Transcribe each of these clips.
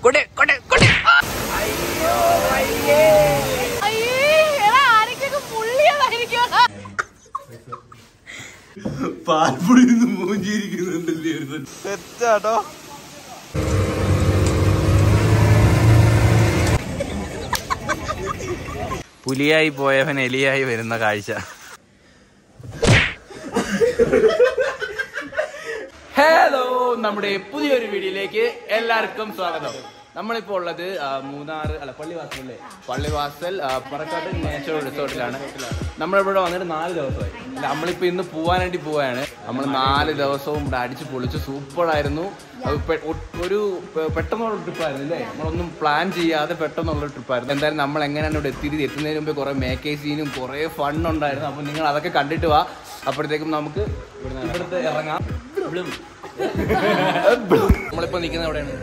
കൊടെ കൊടെ കൊടെ അയ്യേ എടാ ആരൊക്കെയൊക്കെ പുള്ളിയതായിരിക്കും പാൽപ്പൊടി മൂഞ്ചിരിക്കുന്നുണ്ടല്ലേ തെറ്റാട്ടോ പുലിയായി പോയവൻ എലിയായി വരുന്ന കാഴ്ച ഹലോ നമ്മുടെ പുതിയൊരു വീഡിയോയിലേക്ക് എല്ലാവർക്കും സ്വാഗതം നമ്മളിപ്പോ ഉള്ളത് ആ, മൂന്നാർ അല്ല പള്ളിവാസൽ അല്ലേ പള്ളിവാസൽ ആ, പറക്കാട്ട് നേച്ചർ റിസോർട്ടിലാണ് നമ്മളിവിടെ വന്നിട്ട് നാല് ദിവസമായി അല്ല, നമ്മളിപ്പോ ഇന്ന് പോവാനായിട്ട് പോവാണ് നമ്മൾ നാല് ദിവസവും ഇവിടെ അടിച്ച് പൊളിച്ച് സൂപ്പറായിരുന്നു അത് പെ- ഒ- ഒരു പെ- പെട്ടെന്നുള്ള ട്രിപ്പായിരുന്നു അല്ലേ നമ്മളൊന്നും പ്ലാൻ ചെയ്യാതെ പെട്ടെന്നുള്ള ട്രിപ്പായിരുന്നു എന്തായാലും നമ്മൾ എങ്ങനെയാണ് ഇവിടെ എത്തിയത് എത്തുന്നതിന് മുമ്പ് കുറെ മേക്കേ സീനും കുറെ ഫൺ ഉണ്ടായിരുന്നു അപ്പൊ നിങ്ങൾ അതൊക്കെ കണ്ടിട്ട് വാ അപ്പോഴത്തേക്കും നമുക്ക് ഇവിടുത്തെ ഇറങ്ങാം നമ്മളിപ്പോ നിൽക്കുന്നത് എവിടെയാണ്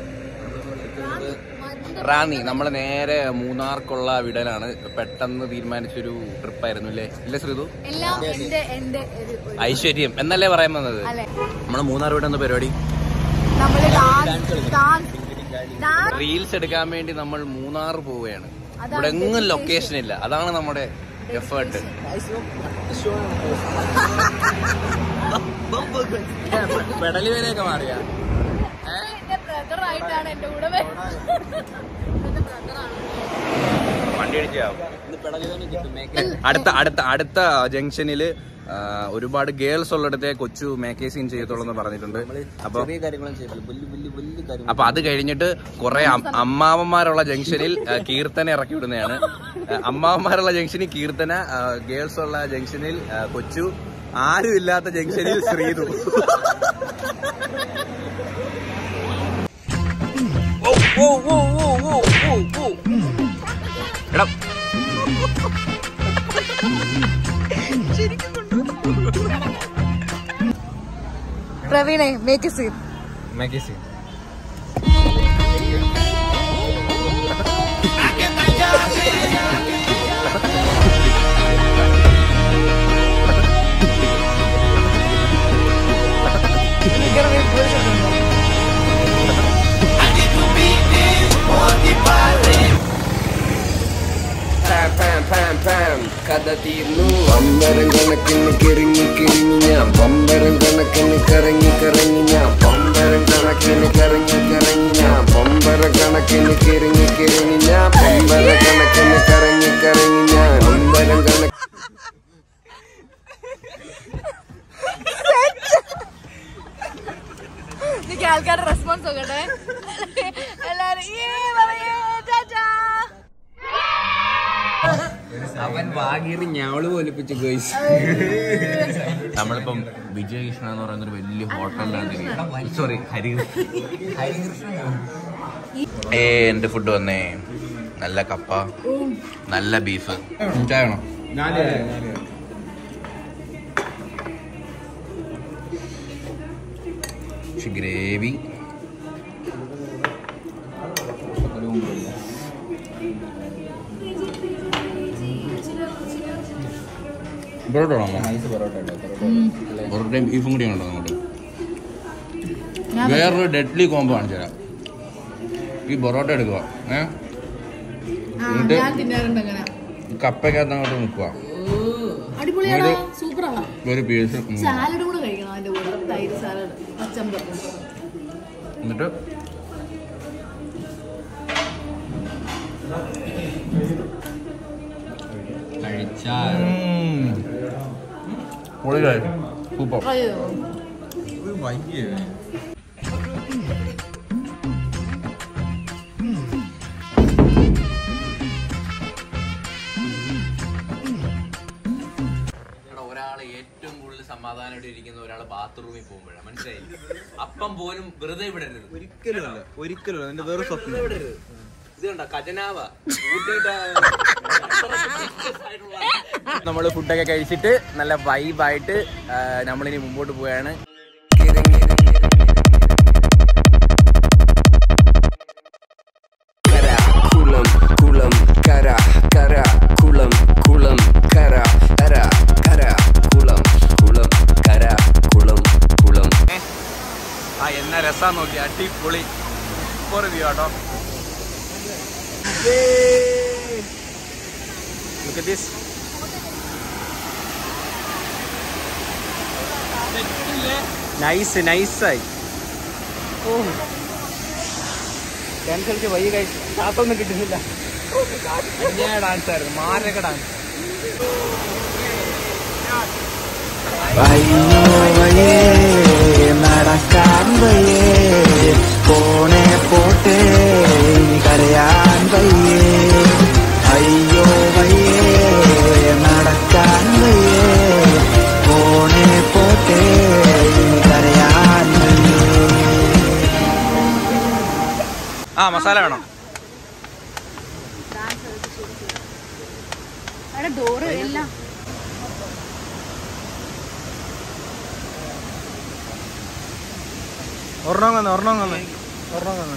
റാന്നി നമ്മൾ നേരെ മൂന്നാർക്കുള്ള വിടലാണ് പെട്ടെന്ന് തീരുമാനിച്ചൊരു ട്രിപ്പായിരുന്നു അല്ലേ ഇല്ല ശ്രീതു എല്ലാം എന്റെ എന്റെ ഒരു ഒരു- ഐശ്വര്യം എന്നല്ലേ പറയാൻ വന്നത് അല്ലെ നമ്മൾ മൂന്നാർ വിടുന്ന പരിപാടി നമ്മള് ഡാൻസ് ഡാൻസ് ഡാൻസ് റീൽസ് എടുക്കാൻ വേണ്ടി നമ്മൾ മൂന്നാർ പോവുകയാണ് അതാണ് ഇവിടെ എങ്ങും ലൊക്കേഷൻ ഇല്ല അതാണ് നമ്മുടെ എഫേർട്ട് പെടലി വരെയൊക്കെ മാറിയ എന്റെ ബ്രദർ ആയിട്ടാണ് എന്റെ കൂടെ വരുന്നത്. എന്റെ ബ്രദറാണ് വണ്ടി അടിച്ചാവും അടുത്ത അടുത്ത അടുത്ത ജംഗ്ഷനിൽ ഒരുപാട് ഗേൾസ് ഉള്ളിടത്തെ കൊച്ചു മേക്കേ സീൻ ചെയ്യത്തുള്ളൂ എന്ന് പറഞ്ഞിട്ടുണ്ട് അപ്പൊ അപ്പൊ അത് കഴിഞ്ഞിട്ട് കുറെ അമ്മാവന്മാരുള്ള ജംഗ്ഷനിൽ ആ, കീർത്തന ഇറക്കി വിടുന്നതാണ് ആ, അമ്മാവന്മാരുള്ള ജംഗ്ഷനിൽ കീർത്തന ഗേൾസ് ഉള്ള ജംഗ്ഷനിൽ ആ, കൊച്ചു ആരും ഇല്ലാത്ത ജംഗ്ഷനിൽ ശ്രീതു ഓ, ഓ, ഓ, ഓ, ഓ, ഓ, ഓ. എടാ പ്രവീണേ മേക്ക് സീൻ പാം പാം പാം പാം കഥ തീർന്നു പമ്പരം കണക്കിന് കിറങ്ങി കിറങ്ങി ഞാൻ പമ്പരം കണക്കിന് കറങ്ങി കറങ്ങി ഞാൻ പമ്പരം കണക്കിന് കറങ്ങി കറങ്ങി ഞാൻ പമ്പരം കണക്കിന് കിറങ്ങി കിറങ്ങി ഞാൻ പമ്പര കണക്കിന് കറങ്ങി കറങ്ങി ഞാൻ പമ്പരം കണക്കിന് എനിക്ക് ആൾക്കാരുടെ റെസ്പോൺസ് നോക്കട്ടെ എല്ലാരും "യേ, പറയേ, ടാറ്റാ." അവൻ വാഗീറി ഞാവള് പോലിപ്പിച്ചു ഗൈസ് നമ്മളിപ്പം വിജയകൃഷ്ണ എന്ന് പറയുന്ന ഒരു വലിയ ഹോട്ടലിലാണ് സോറി ഹരികൃഷ്ണ ഏ എന്റെ ഫുഡ് വന്നേ നല്ല കപ്പ നല്ല ബീഫ് ചായ വേണോ ഗ്രേവി പൊറോട്ട പൊറോട്ടയും ബീഫും കൂടി ഉണ്ടോ അങ്ങോട്ട് വേറൊരു ഡെഡ്ലി കോംബോ കാണിച്ചു തരാം ഈ പൊറോട്ട എടുക്കുക ഏ ആ, എന്നിട്ട് ഞാൻ തിന്നാറുണ്ട് അങ്ങനെ ഈ കപ്പയ്ക്കകത്ത് അങ്ങോട്ട് നിൽക്കുക അടിപൊളിയാണ് ഒരു- സൂപ്പറാണ് ഒരു പീസ് സാലഡ് കൂടെ കഴിക്കണം അതിന്റെ കൂടെ തൈര് സാലഡ് പച്ചമ്പർ എന്നിട്ട് പൊളിയായി സൂപ്പർ അയ്യോ ഒരാള് ഏറ്റവും കൂടുതൽ സമാധാനമായിട്ട് ഇരിക്കുന്ന ഒരാൾ ബാത്റൂമിൽ പോകുമ്പോഴാണ് മനസ്സിലായി അപ്പം പോലും വെറുതെ വിടരുത് ഒരിക്കലുമല്ല ഒരിക്കലും എന്റെ വേറെ സ്വപ്നം വെറുതെ വിടരുത് ഇത് കണ്ട ഖജനാവ ഊട്ടിയിട്ട് നമ്മൾ ഫുഡൊക്കെ കഴിച്ചിട്ട് നല്ല വൈബായിട്ട് നമ്മളിനി മുമ്പോട്ട് പോവുകയാണ് കര കുളം കുളം കര കര കുളം കുളം കര കര കര കുളം കുളം കര കുളം കുളം ആ എന്ന രസാ നോക്കി അടിപൊളി സൂപ്പർ വ്യൂ ആട്ടോ Look at this. നൈസ് നൈസായി ഓ ഡാൻസ് കളിച്ച് വയ്യ കഴിച്ച് ശ്വാസമൊന്നും കിട്ടുന്നില്ല ഞാൻ ഡാൻസ് ആയിരുന്നു മാരക ഡാൻസ് അയ്യോ വയ്യേ നടക്കാൻ വയ്യേ പോണേ പോട്ടെ ഇനി കരയാൻ വയ്യേ അയ്യോ വയ്യേ നടക്കാൻ വയ്യേ പോണേ പോട്ടെ ഇനി കരയാൻ വയ്യേ ആ മസാല വേണം അവിടെ ഡോറ് എല്ലാം ഒരെണ്ണം വന്ന് ഒരെണ്ണം വന്ന് ഒരെണ്ണം വന്ന്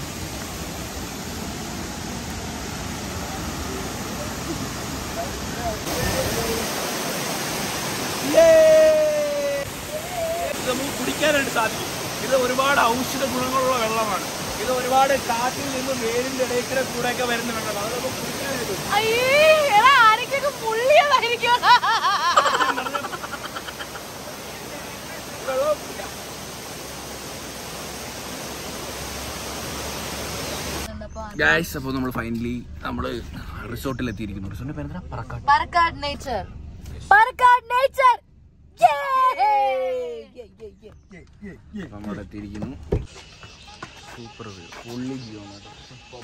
നമുക്ക് കുടിക്കാനായിട്ട് സാധിക്കും ഇത് ഒരുപാട് ഔഷധ ഗുണങ്ങളുള്ള വെള്ളമാണ് ഇത് ഒരുപാട് കാറ്റിൽ നിന്നും വേരിന്റെ ഇടയ്ക്കിടെ കൂടെയൊക്കെ വരുന്ന വെള്ളമാണ് അത് നമുക്ക് കുടിക്കാനായിട്ട് അയ്യേ എടാ ആരൊക്കെയൊക്കെ പുള്ളിയതായിരിക്കും വെള്ളം കുടിക്കാം. ഗായ്സ് അപ്പോൾ നമ്മൾ ഫൈനലി നമ്മൾ റിസോർട്ടിൽ എത്തിയിരിക്കുന്നു റിസോർട്ടിന്റെ പേര് എന്താ പറക്കാട്ട് പറക്കാട് നേച്ചർ പറക്കാട് നേച്ചർ നമ്മൾ എത്തിയിരിക്കുന്നു സൂപ്പർ വ്യൂ ഫുള്ളി വ്യൂ ആണ് കേട്ടോ.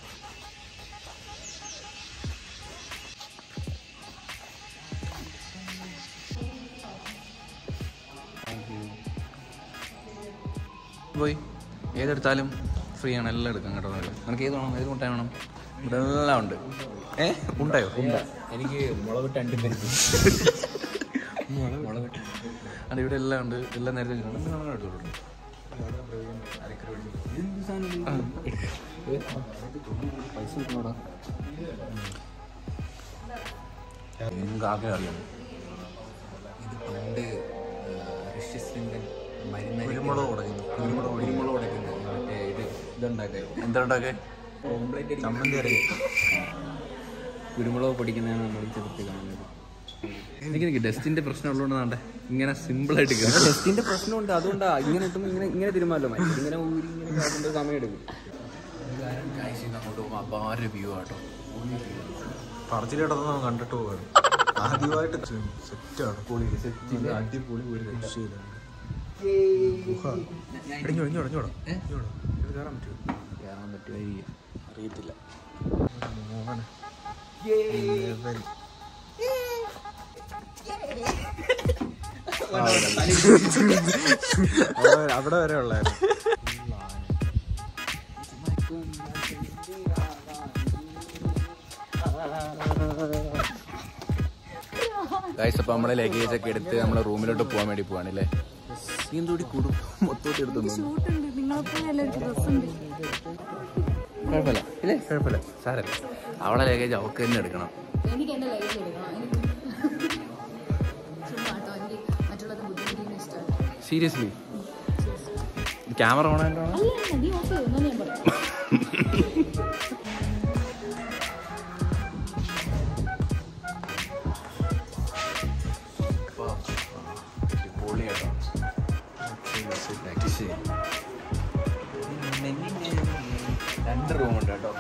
Thank you. പോയി ഏതെടുത്താലും ഫ്രീ ആണ് എല്ലാം എടുക്കാം കേട്ടോ നമുക്ക് ഏത് വേണം ഏത് മുട്ടായി വേണം ഇവിടെ എല്ലാം ഉണ്ട് ഏ ഉണ്ടായോ ഉണ്ട എനിക്ക് മുളകിട്ട് അണ്ടി അത് ഇവിടെ എല്ലാം ഉണ്ട് എല്ലാം നേരത്തെ വെച്ചിട്ടുണ്ട്. ഇത് നമ്മൾ എടുത്തോളൂ. ആ. പൈസ കിട്ടണോടാ നിങ്ങൾക്ക് ആകെ അറിയാം പണ്ട് ഋഷ്യശൃംഗൻ മരുന്ന് കുരുമുളക് ഉടക്കുന്നു കുരുമുളക് കുരുമുളക് ഉടക്കുന്നത് മറ്റേ ഇത് ഇതുണ്ടാക്കുക എന്താ ഉണ്ടാക്കേ ഓംപ്ലേറ്റ് ചമ്മന്തി അറിയാം കുരുമുളക് പൊടിക്കുന്നതാണ് നമ്മൾ ചെറുത്ത് കാണുന്നത് എനിക്ക് ഡസ്റ്റിന്റെ പ്രശ്നം ഉള്ളതുകൊണ്ടാണ് ഇങ്ങനെ സിമ്പിൾ ആയിട്ട് കേട്ടോ ടെസ്റ്റിന്റെ പ്രശ്നമുണ്ട് അതുകൊണ്ടാ ഇങ്ങനെ ഇട്ടും ഇങ്ങനെ ഇങ്ങനെ തീരുമാനമല്ലോ മതി ഇങ്ങനെ ഊരി ഇങ്ങനെ കാട്ടുകൊണ്ട് സമയം എടുക്കും അങ്ങോട്ട് പോകുമ്പോൾ അപാര വ്യൂ ആട്ടോ പറച്ചിലിടന്ന് കണ്ടിട്ട് പോകാറ് ആദ്യമായിട്ട് സെറ്റാണ് പൊളി സെറ്റ് അടിപൊളി ഒരു രക്ഷയില്ല ഗുഹ ഇടിഞ്ഞോ ഇടിഞ്ഞോ ഇടിഞ്ഞോടാ ഇടിഞ്ഞോടാ ഇത് കയറാൻ പറ്റുമോ കയറാൻ പറ്റുമായിരിക്കും അറിയത്തില്ല മോഹന ലെവൽ. അവിടെ- അവിടെ വരെ ഉള്ളായിരുന്നു ഗൈസ് അപ്പോൾ നമ്മളെ ലഗേജ് ഒക്കെ എടുത്ത് നമ്മളെ റൂമിലോട്ട് പോകാൻ വേണ്ടി പോവാണല്ലേ സീന്തോടി കൂടും മൊത്തമായിട്ട് എടുത്തു ഷൂട്ടുണ്ട് നിങ്ങളെപ്പോലെ എല്ലാവർക്കും ഡ്രസ് ഉണ്ട് കുഴപ്പമില്ല ഇല്ലേ കുഴപ്പമില്ല സാരല്ല അവളെ ലഗേജ് അവൾക്ക് തന്നെ എടുക്കണം എനിക്ക് എന്റെ ലൈഫ് എടുക്കണം എനിക്ക് ചുമ്മാ കേട്ടോ എനിക്ക് മറ്റുള്ളത് ബുദ്ധിമുട്ടിന് ഇഷ്ടമല്ല സീരിയസ്ലി ക്യാമറ ഓൺ ആയിട്ടാണോ അല്ല അല്ല, നീ ഓഫ് ചെയ്തു എന്നാ ഞാൻ പറയാം പൊളി കേട്ടോ രണ്ട് റൂം ഉണ്ട് കേട്ടോ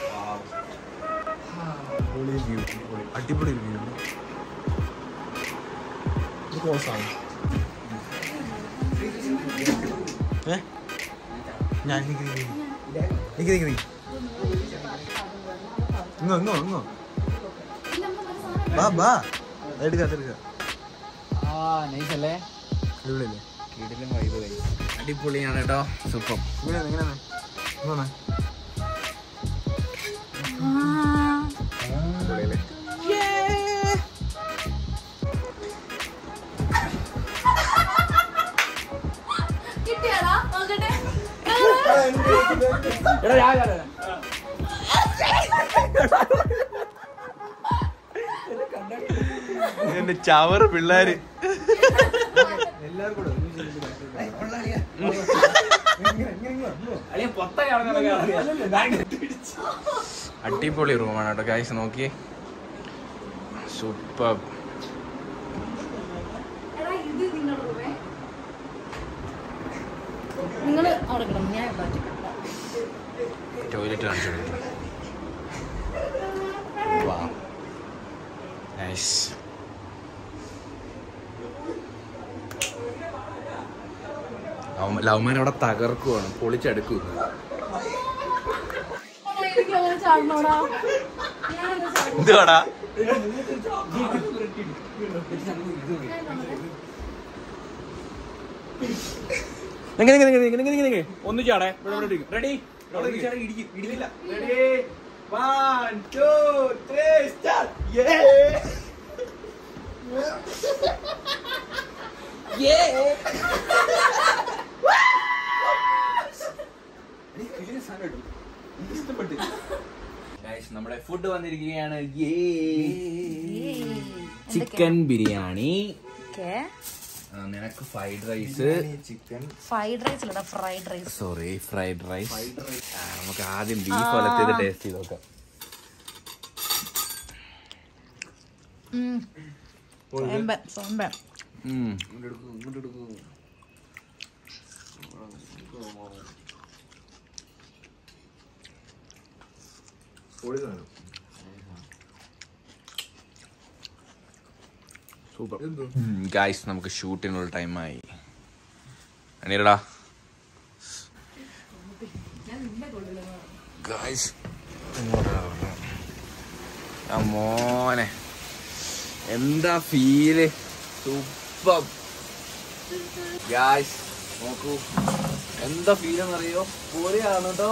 പൊളി വ്യൂ അടിപൊളി വ്യൂ ഇത് ക്ലോസ് ആണ് ഏ ഞാൻ നിക്ക് നിക്ക് നിക്ക് നിക്ക് നിക്ക് ഇങ്ങോ ഇങ്ങോ ഇങ്ങോ ബാ ബാ അതെടുക്ക അതെടുക്ക ആ നൈസ് അല്ലേ അടിപൊളിയല്ലേ കീടിലും വൈബ് കൈ അടിപൊളിയാണ് കേട്ടോ സൂപ്പർ ഇങ്ങനെ ഇങ്ങനെ ഇങ്ങനെ പൊളിയല്ലേ കിട്ടിയാടാ നോക്കട്ടെ എന്റെ ചവറ് പിള്ളേര് അടിപൊളി റൂമാണ് കേട്ടോ ഗൈസ് നോക്കി സൂപ്പർ നിങ്ങൾ അവിടെ കിടന്നു ഞാൻ ഇവിടെ ഒറ്റയ്ക്ക്. ടോയ്ലറ്റ് കാണിച്ചു കൊടുത്തു നൈസ് ലവ്മാൻ അവിടെ തകർക്കുവാണ് പൊളിച്ചെടുക്കുക അമ്മ, എനിക്ക് അങ്ങനെ ചാടണോടാ ഞാനെന്താ ചാടുന്നത്? എന്തുവാടാ ഒന്ന് ചാടേ ready ready one two three start നമ്മുടെ ഫുഡ് വന്നിരിക്കുകയാണ് ചിക്കൻ ബിരിയാണി ഓക്കേ. ആ, നിനക്ക് ഫ്രൈഡ് റൈസ് ഫ്രൈഡ് റൈസ് അല്ലടാ fried rice sorry fried rice നമുക്ക് ആദ്യം ബീഫ് വലത്തേത് ടേസ്റ്റ് ചെയ്ത് നോക്കാം സോമ്പൻ സോമ്പൻ ഉം. ഗായ്സ് നമുക്ക് ഷൂട്ടിനുള്ള ടൈമായി അനീരടാ ഗായ്സ് മോനെ എന്താ ഫീല് സൂപ്പർ ഗായ്സ് നോക്കൂ എന്താ ഫീലെന്ന് അറിയോ പൊളിയാണ് കേട്ടോ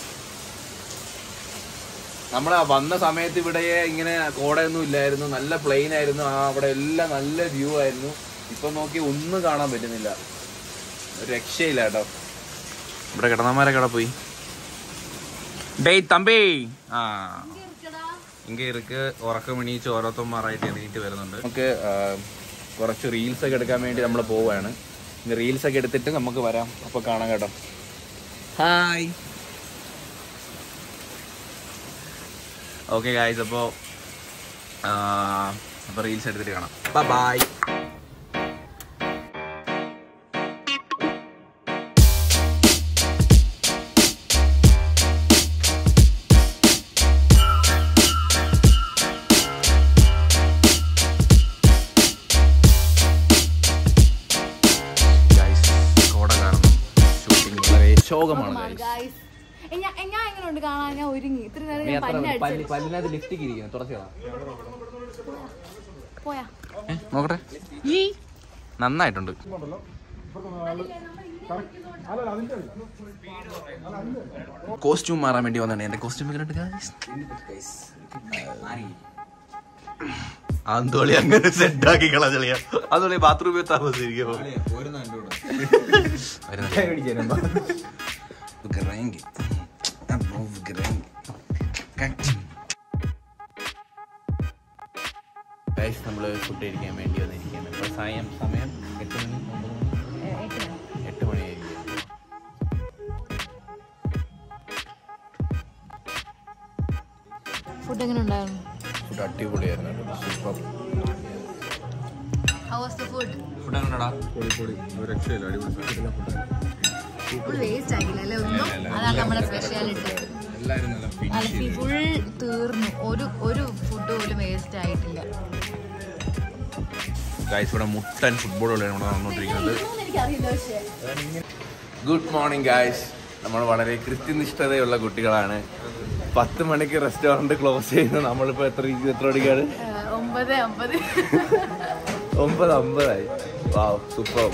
നമ്മളെ വന്ന സമയത്ത് ഇവിടെ ഇങ്ങനെ കോടയൊന്നും ഇല്ലായിരുന്നു നല്ല പ്ലെയിൻ ആയിരുന്നു ആ അവിടെ എല്ലാം നല്ല വ്യൂ ആയിരുന്നു ഇപ്പൊ നോക്കി ഒന്നും കാണാൻ പറ്റുന്നില്ല ഒരു രക്ഷയില്ല കേട്ടോ ഇവിടെ കിടന്നമാരൊക്കെ അവിടെ പോയി ഡേയ് തമ്പി ആ ഇങ്ങ ഇருக்கு ഉറക്കം എണീച്ച് ഓരോരുത്തന്മാരായിട്ട് എണീറ്റ് വരുന്നുണ്ട് നമുക്ക് ആ, കുറച്ച് റീൽസ് ഒക്കെ എടുക്കാൻ വേണ്ടി നമ്മൾ പോവാണ് റീൽസ് ഒക്കെ എടുത്തിട്ട് നമുക്ക് വരാം അപ്പൊ കാണാം കേട്ടോ ഹായ് ഓക്കെ ഗായ്സ് അപ്പോൾ അപ്പോൾ റീൽസ് എടുത്തിട്ട് കാണാം ബൈ കോട കാരണം ഷൂട്ടിംഗ് വളരെ ശോകമാണ് guys. ഗൈസ് ഞാൻ ഞാൻ എങ്ങനെയുണ്ട് കാണാൻ ഞാൻ ഒരുങ്ങി ഇത്ര നേരം നീ ഞാൻ അത്ര പല്ല് പല്ല് അടിച്ചു പല്ലിനകത്ത് ലിഫ്റ്റിക്ക് ഇരിക്കുന്നു തുറച്ചോളാം പോയാ നോക്കട്ടെ ഈ നന്നായിട്ടുണ്ട് കോസ്റ്റ്യൂം മാറാൻ വേണ്ടി വന്നാണ് എന്റെ കോസ്റ്റ്യൂം അന്തോളി അങ്ങനെ സെറ്റ് ആക്കി കളഞ്ഞളിയാ അതുപോലെ ബാത്റൂമിൽ താമസിച്ചിരിക്കും നമ്മള് ഫുഡ് കഴിക്കാൻ വേണ്ടി വന്നിരിക്കുകയാണ് ഇപ്പൊ സമയം സമയം എട്ട് മണി ഒമ്പത് മണി എട്ട് മണിയായിരിക്കും ഫുഡ് എങ്ങനെ ഉണ്ടായിരുന്നു ഫുഡ് അടിപൊളിയായിരുന്നു കേട്ടോ. Super how was the food food എങ്ങനെയാടാ പൊളി പൊളി ഒരു രക്ഷയില്ല അടിപൊളി ഫുൾ വേസ്റ്റ് ആകില്ല അല്ലേ ഒന്നും അതാണ് നമ്മുടെ സ്പെഷ്യാലിറ്റി എല്ലാവരും നല്ല അല്ല ഫുൾ തീർന്നു ഒരു ഒരു ഫുഡ് പോലും വേസ്റ്റ് ആയിട്ടില്ല ഗൈസ് ഇവിടെ മുട്ടൻ ഫുട്ബോൾ കളിയാണ് ഇവിടെ നടന്നുകൊണ്ടിരിക്കുന്നത് എനിക്കറിയില്ല പക്ഷേ ഗുഡ് മോർണിംഗ് ഗായ്സ് നമ്മൾ വളരെ കൃത്യനിഷ്ഠതയുള്ള കുട്ടികളാണ് പത്ത് മണിക്ക് റെസ്റ്റോറൻറ്റ് ക്ലോസ് ചെയ്യുന്നത് നമ്മളിപ്പോൾ എത്ര എത്ര മണിക്കാണ് ഒമ്പത് ഒമ്പത് ഒമ്പത് അമ്പതായി വാവ് സൂപ്പർ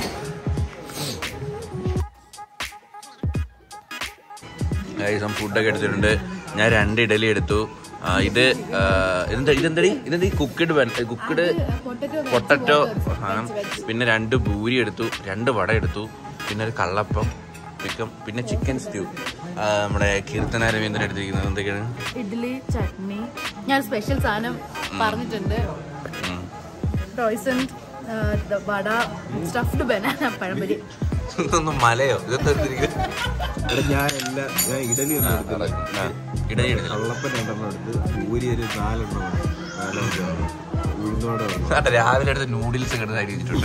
ഗൈസ് ഫുഡൊക്കെ എടുത്തിട്ടുണ്ട് ഞാൻ രണ്ട് ഇഡലി എടുത്തു ആ, ഇത് ആ, ഇതെന്താ ഇതെന്തടി ഇതെന്താ കുക്കിഡ് കുക്കിഡ് പൊട്ടറ്റോ സാധനം പിന്നെ രണ്ട് പൂരി എടുത്തു രണ്ട് വട എടുത്തു പിന്നെ ഒരു കള്ളപ്പം ചിക്കൻ പിന്നെ ചിക്കൻ സ്റ്റ്യൂ നമ്മുടെ കീർത്തന രവീന്ദ്രൻ എടുത്തിരിക്കുന്നത് എന്തൊക്കെയാണ് ഇഡ്ഡലി ചട്നി ഞാൻ സ്പെഷ്യൽ സാധനം പറഞ്ഞിട്ടുണ്ട് ഉം. റോയ്സൺ വട സ്റ്റഫ്ഡ് ബനാന പഴംപൊരി ഇതൊന്നും മലയോ ഇതെന്താ എടാ ഞാൻ എല്ലാ ഞാൻ ഇഡലി ഒന്നും എടുത്തില്ല ഇടലി ഇടുന്നില്ല കള്ളപ്പൻ രണ്ടെണ്ണം എടുത്ത് പൂരി ഒരു നാലെണ്ണം നാലഞ്ചാണ് ഉഴുന്നോടെ വന്നു അതെ, രാവിലെ എടുത്ത് നൂഡിൽസ് കിടന്ന് അരിയിച്ചിട്ടുണ്ട്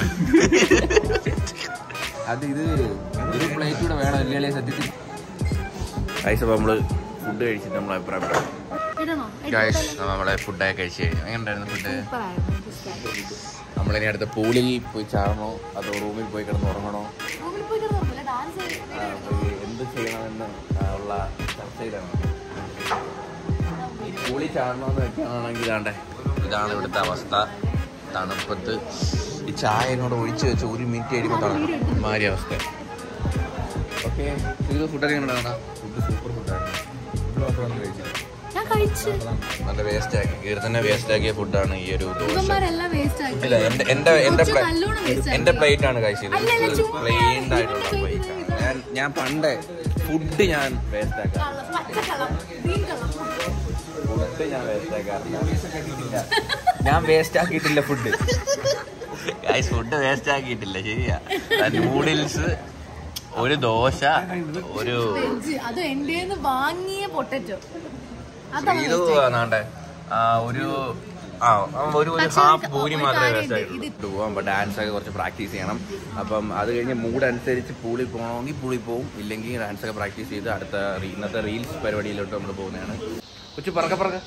അത് ഇത് ഒരു പ്ലേറ്റ് കൂടെ വേണം ഇല്ലേ സത്യത്തിൽ ഗൈസ് അപ്പോൾ നമ്മള് ഫുഡ് കഴിച്ചിട്ട് നമ്മൾ അഭിപ്രായം പറയാം ഇടണോ ഗൈസ് നമ്മളെ ഫുഡൊക്കെ കഴിച്ച് കഴിഞ്ഞു എങ്ങനെ ഉണ്ടായിരുന്നു ഫുഡ് സൂപ്പറായിരുന്നു നമ്മളിനി അടുത്ത പൂളിൽ പോയി ചാടണോ അതോ റൂമിൽ പോയി കിടന്ന് ഉറങ്ങണോ റൂമിൽ പോയി കിടന്നില്ല ഡാൻസ് ആ, പോയി എന്ത് ചെയ്യണമെന്ന് ആ, ഉള്ള ചർച്ചയിലാണ് ഈ പൂളി ചാടണമെന്ന് വെക്കുകയാണെങ്കിൽ ആണ്ടേ ഇതാണ് ഇവിടുത്തെ അവസ്ഥ തണുപ്പത്ത് ഈ ചായ എന്നോട് ഒഴിച്ച് വെച്ച് ഒരു മിനിറ്റ് കഴിയുമ്പോൾ തണുപ്പ് മാറിയ അവസ്ഥ ഓക്കെ ഇത് ഫുഡൊക്കെ എങ്ങനെ ഫുഡ് സൂപ്പർ ഫുഡായിരുന്നു ഇവിടെ മാത്രമാണ് കഴിച്ചത് ഞാൻ കഴിച്ച് നല്ല വേസ്റ്റ് ആക്കി കീറി തന്നെ വേസ്റ്റ് ആക്കിയ ഫുഡാണ് ഈ ഒരു ദോശ ഇവന്മാരെല്ലാം വേസ്റ്റ് ആക്കി ഇല്ല എന്റെ എന്റെ എന്റെ കൊച്ചു പ്ലേ- നല്ലോണം waste എന്റെ ആക്കി. പ്ലേറ്റ് ആണ് കഴിച്ചത് അല്ലല്ല, ചുമ്മാ. പ്ലെയിൻ ആയിട്ടുള്ള ഇതിന്റെ പ്ലേറ്റ് ആണ് ഞാൻ ഞാൻ പണ്ട് ഫുഡ് ഞാൻ വേസ്റ്റ് ആക്കാം കള്ളം, പച്ച കള്ളം, green കള്ളം. ഫുഡ് ഞാൻ വേസ്റ്റ് ആക്കാറില്ല ഞാൻ വേസ്റ്റ് ആക്കിയിട്ടില്ല ഫുഡ് ഗൈസ് ഫുഡ് വേസ്റ്റ് ആക്കിയിട്ടില്ല ശരിയാ നൂഡിൽസ് ഒരു ദോശ ഒരു വെജ് അത് എന്റെ വാങ്ങിയ പൊട്ടറ്റോ അതാണ് ഇത് waste ആക്കി. നാണ്ടെ ആ ഒരു ആ ആ, ഒരു ഒരു പക്ഷേ ഹാഫ് ഒരു- പൂരി ഒരു മാത്രമേ കാര്യമുണ്ട്. വേസ്റ്റ് ആയിട്ടുള്ളൂ പോകാം അപ്പം ഡാൻസ് ഒക്കെ കുറച്ച് പ്രാക്ടീസ് ചെയ്യണം അപ്പം അത് കഴിഞ്ഞ് മൂഡ് അനുസരിച്ച് പൂളിൽ പോകണമെങ്കിൽ പൂളിൽ പോകും ഇല്ലെങ്കിൽ ഡാൻസ് ഒക്കെ പ്രാക്ടീസ് ചെയ്ത് അടുത്ത റീ- ഇന്നത്തെ റീൽസ് പരിപാടിയിലോട്ട് നമ്മൾ പോകുന്നതാണ് കൊച്ചു പറക്ക പറക്ക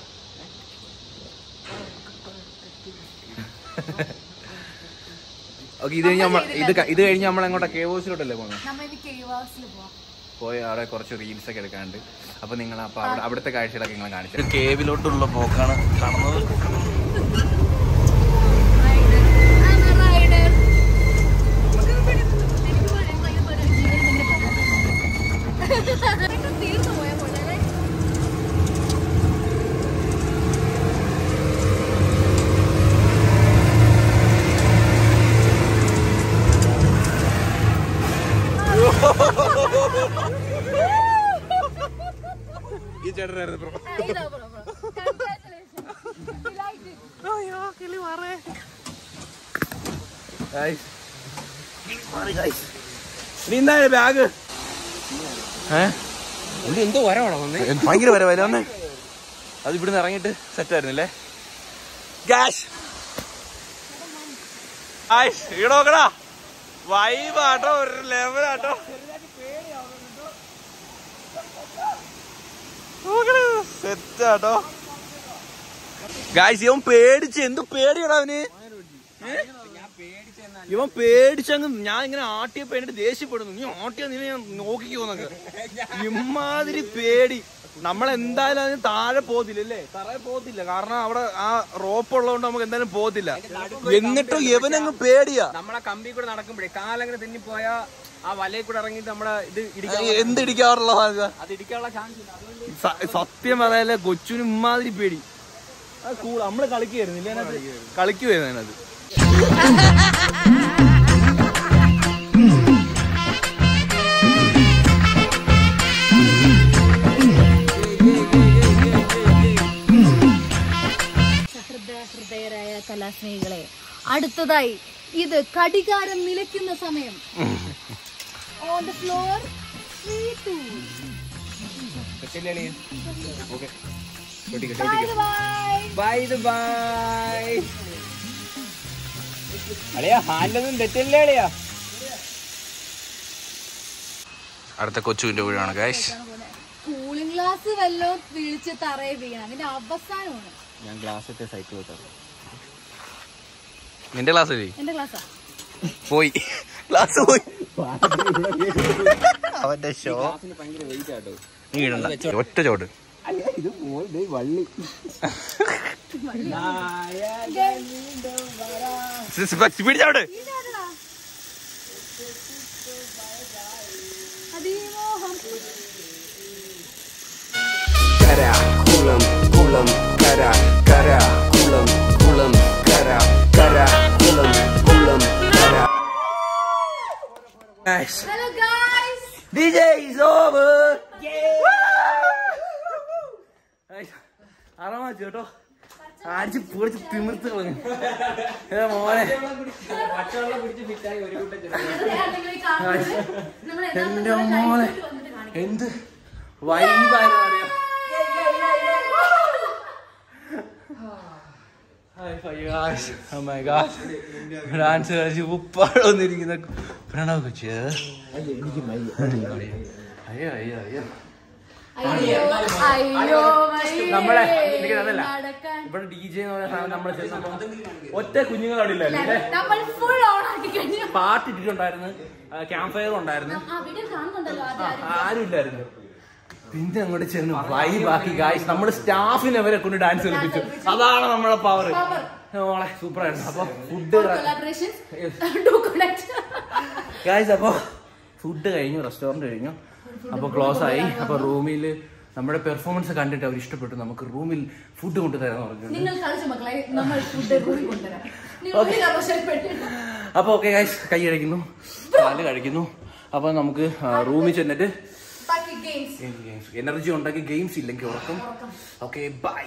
ഓക്കെ ഇത് കഴിഞ്ഞ് നമ്മൾ ഇത് ക- ഇത് കഴിഞ്ഞ് നമ്മൾ എങ്ങോട്ടാ കേവോസിലോട്ടല്ലേ പോകുന്നത് നമ്മ ഇനി കേവാസിൽ പോവാം പോയി അവിടെ കുറച്ച് റീൽസ് ഒക്കെ എടുക്കാണ്ട് അപ്പൊ നിങ്ങൾ അപ്പൊ അവിടെ അവിടുത്തെ കാഴ്ചകളൊക്കെ നിങ്ങൾ കാണിച്ചു കേവിലോട്ടുള്ള പോക്കാണ് കാണുന്നത് തീർന്നു പോയ പോലെ അല്ലേ? ഈ ചേട്ടനായിരുന്നു ബ്രോ ആ, ഇതാ bro, bro. Congratulations. You liked it. നീ എന്താ ബാഗ് എന്തോ വരവാണോ വന്നേ ഭയങ്കര വരെ വരെ വന്നേ അത് ഇവിടുന്ന് ഇറങ്ങിയിട്ട് സെറ്റ് ആയിരുന്നില്ലേ ഗ്യാഷ് ഈടോക്കടാ വൈബാട്ടോ ഒരു ലെവലാട്ടോ സെറ്റാട്ടോ ഗായ്സ് ഇവൻ പേടിച്ച് എന്ത് പേടിയടാ അവന് ഏ? ഇവൻ പേടിച്ചങ്ങ് ഞാൻ ഇങ്ങനെ ആട്ടിയപ്പോ എന്നിട്ട് ദേഷ്യപ്പെടുന്നു നീ ആട്ടിയ നീ ഞാൻ നോക്കിക്കോന്നൊക്കെ ഇമാതിരി പേടി നമ്മൾ എന്തായാലും അതിന് താഴെ പോകത്തില്ല അല്ലേ തറയെ പോകത്തില്ല കാരണം അവിടെ ആ റോപ്പ് ഉള്ളതുകൊണ്ട് നമുക്ക് എന്തായാലും പോകത്തില്ല എന്നിട്ടും ഇവനങ്ങ് പേടിയാ നമ്മളെ കമ്പി കൂടെ നടക്കുമ്പോഴേ കാലങ്ങനെ തെന്നി പോയാ ആ വലയിൽ കൂടെ ഇറങ്ങിയിട്ട് നമ്മുടെ ഇത് ഇടിക്കാൻ എന്ത് ഇടിക്കാറുള്ള അത് ഇടിക്കാനുള്ള ചാൻസ് ഇല്ല അതുകൊണ്ട് സ- സത്യം പറയാല്ലേ കൊച്ചിന് ഇമാതിരി പേടി അത് കൂൾ നമ്മള് കളിക്കുവായിരുന്നില്ലേ അതിനകത്ത് കളിക്കുവായിരുന്നു അതിനകത്ത് ഹൃദയ ഹൃദയരായ കലാസ്നേഹികളെ അടുത്തതായി ഇത് കടികാരം നിലയ്ക്കുന്ന സമയം on the floor bye bye അളിയാ ഹാലൊന്നും തെറ്റില്ലേ അളിയാ അടുത്ത കൊച്ചുവിന്റെ വീടാണ് ഗൈസ് കൂളിംഗ് ഗ്ലാസ് വല്ലോ വീഴ്ച തറയെ വീണ അതിന്റെ അവസാനമാണ് ഞാൻ ഗ്ലാസ് ഇട്ട് സൈക്കിൾ വിട്ടത് നിന്റെ ക്ലാസ് പോയി എന്റെ ക്ലാസ്സാ പോയി ക്ലാസ് പോയി അവന്റെ ഷോ ഭയങ്കര വെയിറ്റ് ആട്ടോ നീ ഇടണ്ട ഒറ്റ ചോട്ട് ഇത് പോയി വള്ളി പിടിച്ചോട്ട് അതിമോഹം കര കുളം കുളം കര കര കുളം കുളം കര കര കുളം കുളം കര hello guys DJ is over. ആറാമാ ചേട്ടോ അടിച്ച് പൊളിച്ച് തിമിർത്ത് കളഞ്ഞു ഏ മോനെ എന്റെ മോനെ എന്ത് വൈബായിരുന്നു അറിയാം ഡാൻസ് കളിച്ച് ഉപ്പാട് വന്നിരിക്കുന്ന പ്രണവ് കൊച്ച് അയ്യോ അയ്യോ അയ്യോ അയ്യോ അയ്യോ നമ്മളെ എനിക്ക് അതല്ല ഇവിടെ ഡി ജെ എന്ന് പറയുന്ന സാധനം നമ്മളെ ചെന്നപ്പോ ഒറ്റ കുഞ്ഞുങ്ങൾ അവിടെ ഇല്ലായിരുന്നു നമ്മൾ ഫുൾ ഓൺ ആക്കി കഴിഞ്ഞു പാട്ട് ഇട്ടിട്ടുണ്ടായിരുന്നു ക്യാമ്പ് ഫയർ ഉണ്ടായിരുന്നു ആ വീഡിയോ കാണുന്നുണ്ടല്ലോ ആദ്യം ആ, ആരും ഇല്ലായിരുന്നു പിന്നെ അങ്ങോട്ട് ചെന്ന് വൈബാക്കി ഗായ്സ് നമ്മുടെ സ്റ്റാഫിനെ വരെ കൊണ്ട് ഡാൻസ് കളിപ്പിച്ചു അതാണ് നമ്മളെ പവർ മോളെ സൂപ്പർ ആയിരുന്നു അപ്പൊ food collaboration do connect guys അപ്പൊ ഫുഡ് കഴിഞ്ഞു റെസ്റ്റോറന്റ് കഴിഞ്ഞു അപ്പൊ ക്ലോസ് ആയി അപ്പൊ റൂമിൽ നമ്മുടെ പെർഫോമൻസ് കണ്ടിട്ട് അവർ ഇഷ്ടപ്പെട്ടു നമുക്ക് റൂമിൽ ഫുഡ് കൊണ്ടുതരാന്ന് പറഞ്ഞിട്ടുണ്ട് നിങ്ങൾ കളിച്ച മക്കളെ നമ്മൾ ഫുഡ് കൂടി കൊണ്ടുവരാം നിങ്ങൾ ഒരു ആവശ്യപ്പെട്ടില്ല അപ്പൊ ഓക്കെ ഗായ്സ് കൈ കഴിക്കുന്നു കാല് കഴിക്കുന്നു അപ്പൊ നമുക്ക് റൂമിൽ ചെന്നിട്ട് ബാക്കി ഗെയിംസ് എനർജി ഉണ്ടെങ്കിൽ ഗെയിംസ് ഇല്ലെങ്കിൽ ഉറക്കം ഓക്കെ ബൈ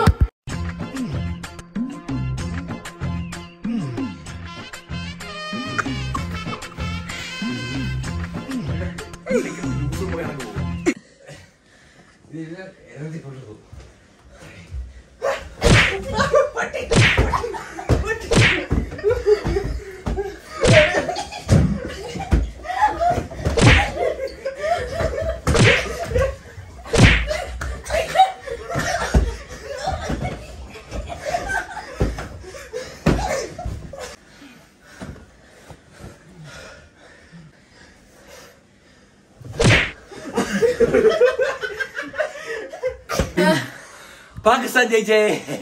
പാകിസ്ഥാൻ ജയിച്ചേ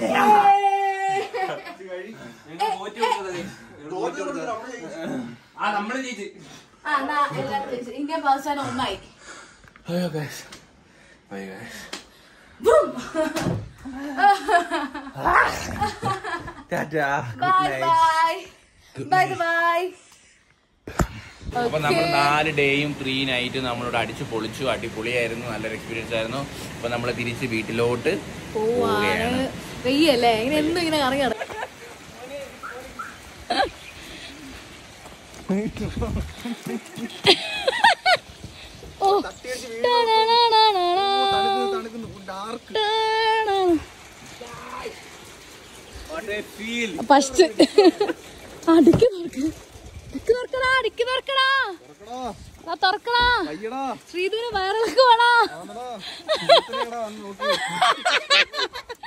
ആ നമ്മള് ജയിച്ചു ആ എന്നാ എല്ലാവരും ഇന്ത്യ പാകിസ്ഥാൻ ഒന്നായി അയ്യോ guys bye guys tata bye bye bye bye അപ്പൊ നമ്മൾ നാല് ഡേയും ത്രീ നൈറ്റും നമ്മളോട് അടിച്ചു പൊളിച്ചു അടിപൊളിയായിരുന്നു നല്ലൊരു എക്സ്പീരിയൻസ് ആയിരുന്നു അപ്പൊ നമ്മൾ തിരിച്ച് വീട്ടിലോട്ട് പോവാണ് വെയ്യല്ലേ ഇങ്ങനെ എന്നും ഇങ്ങനെ കറങ്ങി നടക്കും ഓ ഫസ്റ്റ് അടിക്ക് തുറക്ക് അടിക്ക് തുറക്കടാ അടിക്ക് തുറക്കടാ ദാ തുറക്കടാ ശ്രീധുവിന് വയറിളക്ക് വേണോ